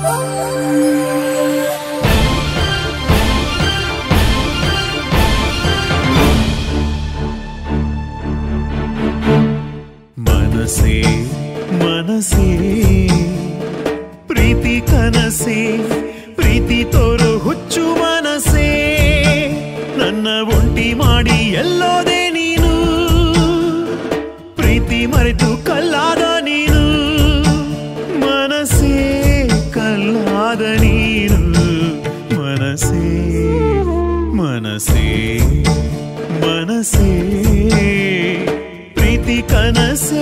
ಮನಸೇ ಮನಸೇ ಪ್ರೀತಿ ಕನಸೇ ಪ್ರೀತಿ ತೋರು ಹುಚ್ಚು ಮನಸೇ ನನ್ನ ಒಂಟಿ ಮಾಡಿ ಎಲ್ಲೋದೆ ನೀನು ಪ್ರೀತಿ ಮರೆತು ಕಲ್ಲಾದ ನೀನು ಮನಸೇ ಕಲ್ಲಾದ ನೀನು ಮನಸೇ ಮನಸೇ ಮನಸೇ ಪ್ರೀತಿ ಕನಸೇ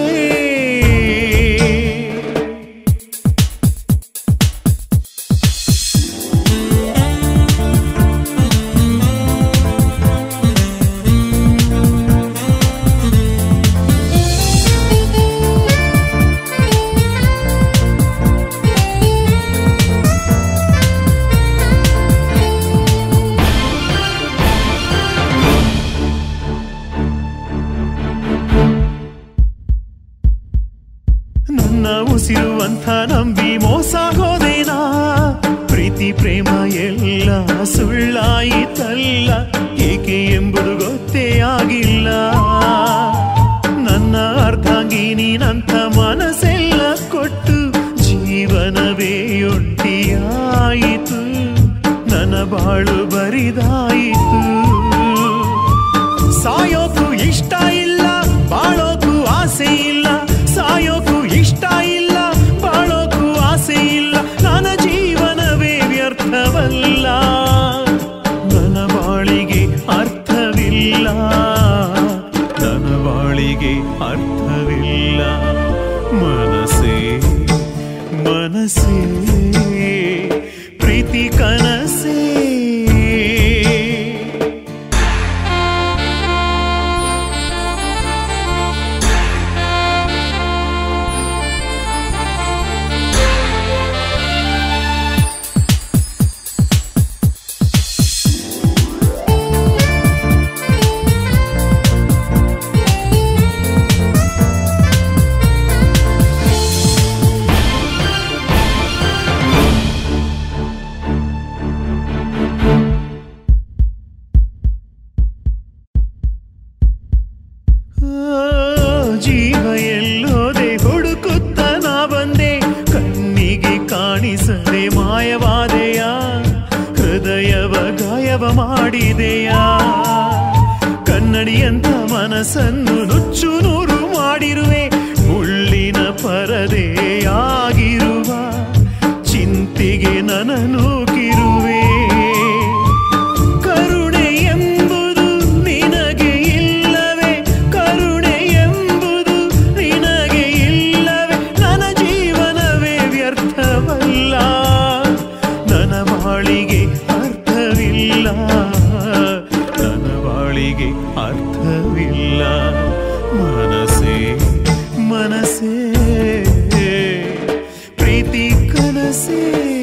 ನನ್ನ ಉಸಿರು ಅಂತ ನಂಬಿ ಮೋಸ ಹೋದೇನಾ ಪ್ರೀತಿ ಪ್ರೇಮ ಎಲ್ಲ ಸುಳ್ಳಾಯಿತಲ್ಲ ಏಕೆ ಎಂಬುದು ಗೊತ್ತೇ ಆಗಿಲ್ಲ ನನ್ನ ಅರ್ಧಾಂಗಿ ನೀನಂತ ಮನಸ್ಸೆಲ್ಲ ಕೊಟ್ಟು ಜೀವನವೇ ಒಂಟಿಯಾಯಿತು ನನ್ನ ಬಾಳು ಬರಿದಾಯಿತು ಸಾಯೋಕು ಇಷ್ಟ ಇಲ್ಲ ಬಾಳೋಕು ಆಸೆ ಇಲ್ಲ ಸಾಯೋಕು ಇಷ್ಟ ಇಲ್ಲ ಬಾಳೋಕು ಆಸೆ ಇಲ್ಲ ನನ್ನ ಜೀವನವೇ ವ್ಯರ್ಥವಲ್ಲ ನನ್ನ ಬಾಳಿಗೆ ಅರ್ಥವಿಲ್ಲ ನನ್ನ ಬಾಳಿಗೆ ಅರ್ಥವಿಲ್ಲ ಮನಸ್ಸೇ ಮನಸ್ಸೇ ಪ್ರೀತಿ ಕನಸೇ ಆ, ಜೀವ ಎಲ್ಲೋದೆ ಹುಡುಕುತ್ತ ನಾ ಬಂದೆ ಕಣ್ಣಿಗೆ ಕಾಣಿಸದೆ ಮಾಯವಾದೆಯ ಹೃದಯವ ಗಾಯವ ಮಾಡಿದೆಯಾ ಕನ್ನಡಿಯಂತ ಮನಸ್ಸನ್ನು ನುಚ್ಚು ನೂರು ಮಾಡಿರುವೆ ಮುಳ್ಳಿನ ಪರದೆಯಾಗಿರುವ ಚಿಂತೆಗೆ ನನ ನೂಕಿರುವೆ ಕರುಣೆ ಎಂಬುದು ನಿನಗೆ ಇಲ್ಲವೇ ಕರುಣೆ ಎಂಬುದು ನಿನಗೆ ಇಲ್ಲವೇ ನನ್ನ ಜೀವನವೇ ವ್ಯರ್ಥವಲ್ಲ ನನ್ನ ಬಾಳಿಗೆ ಅರ್ಥವಿಲ್ಲ ನನ್ನ ಬಾಳಿಗೆ ಅರ್ಥವಿಲ್ಲ ಮನಸ್ಸೇ ಮನಸ್ಸೇ ಪ್ರೀತಿ ಕನಸೇ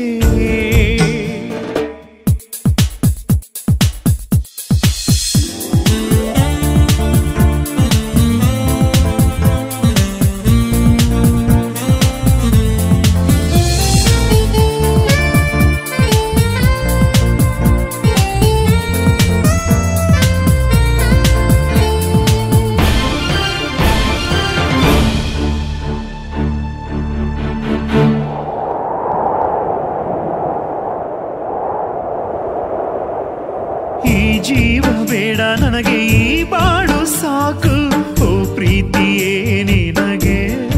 ಈ ಜೀವ ಬೇಡ ನನಗೆ ಈ ಬಾಳು ಸಾಕು ಓ ಪ್ರೀತಿಯೇ ನಿನಗೆ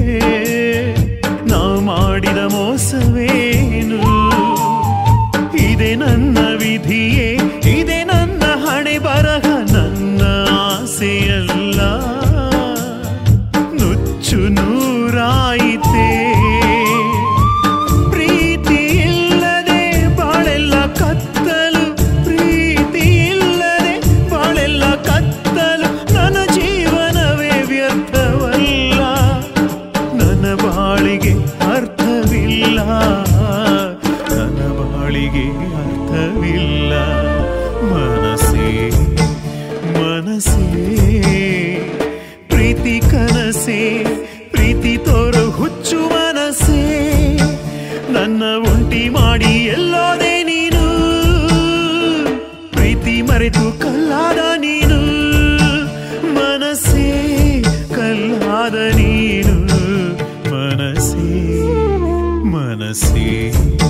ನಾ ಮಾಡಿದ ಮೋಸವೇನು ಇದೆ ನನ್ನ ವಿಧಿಯೇ ಇದೆ ನನ್ನ ಹಣೆ ಬರಹ ನನ್ನ ಆಸೆಯಲ್ಲ ನುಚ್ಚು ನೂರಾಯಿತೇ ಪ್ರೀತಿ ಇಲ್ಲದೆ ಬಾಳೆಲ್ಲ ಕತ್ತಲು ಪ್ರೀತಿ ಇಲ್ಲದೆ ಬಾಳೆಲ್ಲ ಕತ್ತಲು ನನ್ನ ಜೀವನವೇ ವ್ಯರ್ಥವಲ್ಲ ನನ್ನ ಬಾಳಿಗೆ ಅರ್ಥವಿಲ್ಲ ನನ್ನ ಬಾಳಿಗೆ ಅರ್ಥವಿಲ್ಲ ಮನಸ್ಸೇ ಮನಸ್ಸೇ ಪ್ರೀತಿ ಕನಸೇ ಪ್ರೀತಿ ತೋರು ಹುಚ್ಚು ಮನಸ್ಸೇ ನನ್ನ ನನ್ನ ಒಂಟಿ ಮಾಡಿ ಎಲ್ಲೋದೆ ನೀನು ಪ್ರೀತಿ ಮರೆತು ಕಲ್ಲಾದ ನೀನು ಮನಸ್ಸೇ ಕಲ್ಲಾದ ನೀನು ಮನಸ್ಸೇ ಮನಸ್ಸೇ